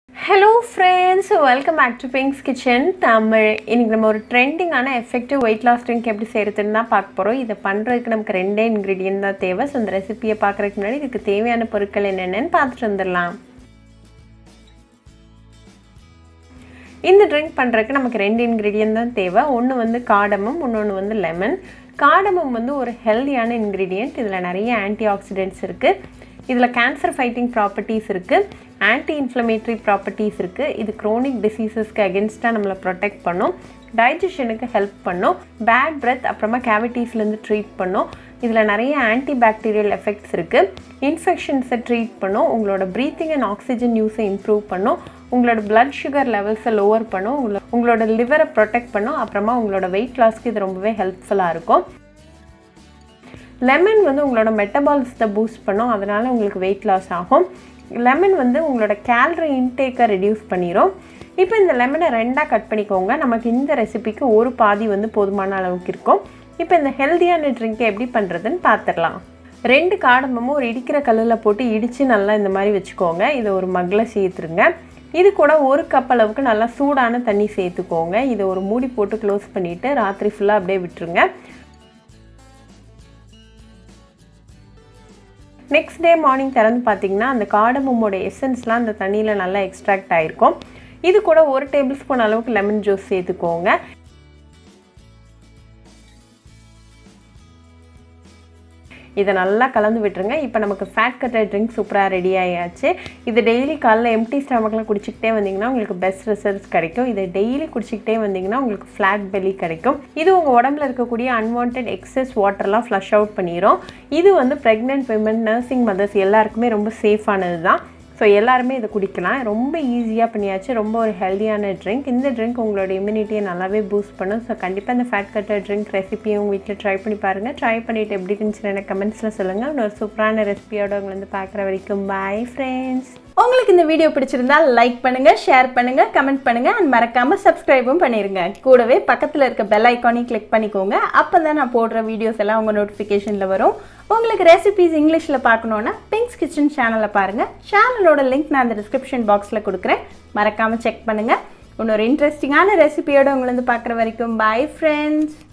hello friends welcome back to pinks kitchen Tamil இன்னைக்கு நம்ம ஒரு ட்ரெண்டிங்கான எஃபெக்டிவ் வெயிட் லாஸ் ட்ரிங்க் எப்படி செய்கிறதுன்னு தான் பார்க்க போகிறோம் இதை பண்ணுறதுக்கு நமக்கு ரெண்டே இன்க்ரீடியன்ட் தான் தேவை ஸோ இந்த ரெசிபியை பார்க்குறதுக்கு முன்னாடி இதுக்கு தேவையான பொருட்கள் என்னென்னு பார்த்துட்டு வந்துடலாம் இந்த ட்ரிங்க் பண்ணுறதுக்கு நமக்கு ரெண்டு இன்க்ரீடியன்ட் தான் தேவை ஒன்று வந்து காடமும் இன்னொன்று வந்து லெமன் காடமும் வந்து ஒரு ஹெல்தியான இன்க்ரீடியன்ட் இதில் நிறைய ஆன்டி ஆக்சிடென்ட்ஸ் இருக்குது இதில் கேன்சர் ஃபைட்டிங் ப்ராப்பர்ட்டிஸ் இருக்குது ஆன்டி இன்ஃப்ளமேட்டரி ப்ராப்பர்ட்டிஸ் இருக்குது இது க்ரோனிக் டிசீசஸ்க்கு அகென்ஸ்டாக நம்மளை ப்ரொடெக்ட் பண்ணும் டைஜஷனுக்கு ஹெல்ப் பண்ணும் பேட் பிரெத் அப்புறமா கேவிட்டிஸ்லேருந்து ட்ரீட் பண்ணும் இதில் நிறைய ஆன்டி பாக்டீரியல் எஃபெக்ட்ஸ் இருக்குது இன்ஃபெக்ஷன்ஸை ட்ரீட் பண்ணும் உங்களோட ப்ரீத்திங் அண்ட் ஆக்சிஜன் யூஸை இம்ப்ரூவ் பண்ணும் உங்களோட பிளட் சுகர் லெவல்ஸை லோவர் பண்ணும் உங்களோட உங்களோட லிவரை ப்ரொடெக்ட் பண்ணும் அப்புறமா உங்களோட வெயிட் லாஸ்க்கு இது ரொம்பவே ஹெல்ப்ஃபுல்லாக இருக்கும் லெமன் வந்து உங்களோட மெட்டபாலிசத்தை பூஸ்ட் பண்ணும் அதனால் உங்களுக்கு வெயிட் லாஸ் ஆகும் லெமன் வந்து உங்களோட கேலரி இன்டேக்கை ரெடியூஸ் பண்ணிடும் இப்போ இந்த லெமனை ரெண்டாக கட் பண்ணிக்கோங்க நமக்கு இந்த ரெசிபிக்கு ஒரு பாதி வந்து போதுமான அளவுக்கு இருக்கும் இப்போ இந்த ஹெல்த்தியான ட்ரிங்கை எப்படி பண்ணுறதுன்னு பார்த்துடலாம் ரெண்டு காடம்பமும் ஒரு இடிக்கிற கல்லில் போட்டு இடித்து நல்லா இந்த மாதிரி வச்சுக்கோங்க இதை ஒரு மக்கில் சேர்த்துருங்க இது கூட ஒரு கப் அளவுக்கு நல்லா சூடான தண்ணி சேர்த்துக்கோங்க இதை ஒரு மூடி போட்டு க்ளோஸ் பண்ணிவிட்டு ராத்திரி ஃபுல்லாக அப்படியே விட்டுருங்க நெக்ஸ்ட் டே மார்னிங் திறந்து பார்த்தீங்கன்னா அந்த காடமமோட எசன்ஸ்லாம் அந்த தண்ணியில் நல்லா எக்ஸ்ட்ராக்ட் ஆகிருக்கும் இது கூட ஒரு டேபிள் ஸ்பூன் அளவுக்கு லெமன் ஜூஸ் சேர்த்துக்கோங்க இதை நல்லா கலந்து விட்டுருங்க இப்போ நமக்கு ஃபேட் கட்டர் ட்ரிங்க் சூப்பராக ரெடி ஆகியாச்சு இது டெய்லி காலைல எம்டி ஸ்டமக்கில் குடிச்சிக்கிட்டே வந்தீங்கன்னா உங்களுக்கு பெஸ்ட் ரிசல்ட்ஸ் கிடைக்கும் இதை டெய்லி குடிச்சிக்கிட்டே வந்தீங்கன்னா உங்களுக்கு ஃப்ளாட் பெல்லி கிடைக்கும் இது உங்கள் உடம்புல இருக்கக்கூடிய அன்வான்ட் எக்ஸஸ் வாட்டர்லாம் ஃப்ளஷ் அவுட் பண்ணிடும் இது வந்து ப்ரெக்னென்ட் விமன் நர்சிங் மதர்ஸ் எல்லாருக்குமே ரொம்ப சேஃபானது தான் ஸோ எல்லாருமே இதை குடிக்கலாம் ரொம்ப ஈஸியாக பண்ணியாச்சு ரொம்ப ஒரு ஹெல்த்தியான ட்ரிங்க் இந்த ட்ரிங்க் உங்களோட இம்யூனிட்டியை நல்லாவே பூஸ்ட் பண்ணும் ஸோ கண்டிப்பாக இந்த ஃபேட் கட்டர் ட்ரிங்க் ரெசிபியும் உங்கள் வீட்டில் ட்ரை பண்ணி பாருங்கள் ட்ரை பண்ணிவிட்டு எப்படி இருந்துச்சுன்னு எனக்கு கமெண்ட்ஸில் சொல்லுங்கள் இன்னொரு சூப்பரான ரெசிபியோட உங்களை வந்து பார்க்குற வரைக்கும் பாய் ஃப்ரெண்ட்ஸ் உங்களுக்கு இந்த வீடியோ பிடிச்சிருந்தா லைக் பண்ணுங்க ஷேர் பண்ணுங்க கமெண்ட் பண்ணுங்க அண்ட் மறக்காம சப்ஸ்கிரைபும் பண்ணிருங்க கூடவே பக்கத்தில் இருக்க பெல் ஐக்கானையும் கிளிக் பண்ணிக்கோங்க அப்போ தான் நான் போடுற வீடியோஸ் எல்லாம் உங்கள் நோட்டிஃபிகேஷனில் வரும் உங்களுக்கு ரெசிபிஸ் இங்கிலீஷில் பார்க்கணுன்னா பிங்க்ஸ் கிச்சன் சேனலை பாருங்கள் சேனலோட லிங்க் நான் அந்த டிஸ்கிரிப்ஷன் பாக்ஸில் கொடுக்குறேன் மறக்காமல் செக் பண்ணுங்கள் இன்னொரு இன்ட்ரெஸ்டிங்கான ரெசிபியோட உங்களை வந்து பார்க்குற வரைக்கும் பாய் ஃப்ரெண்ட்ஸ்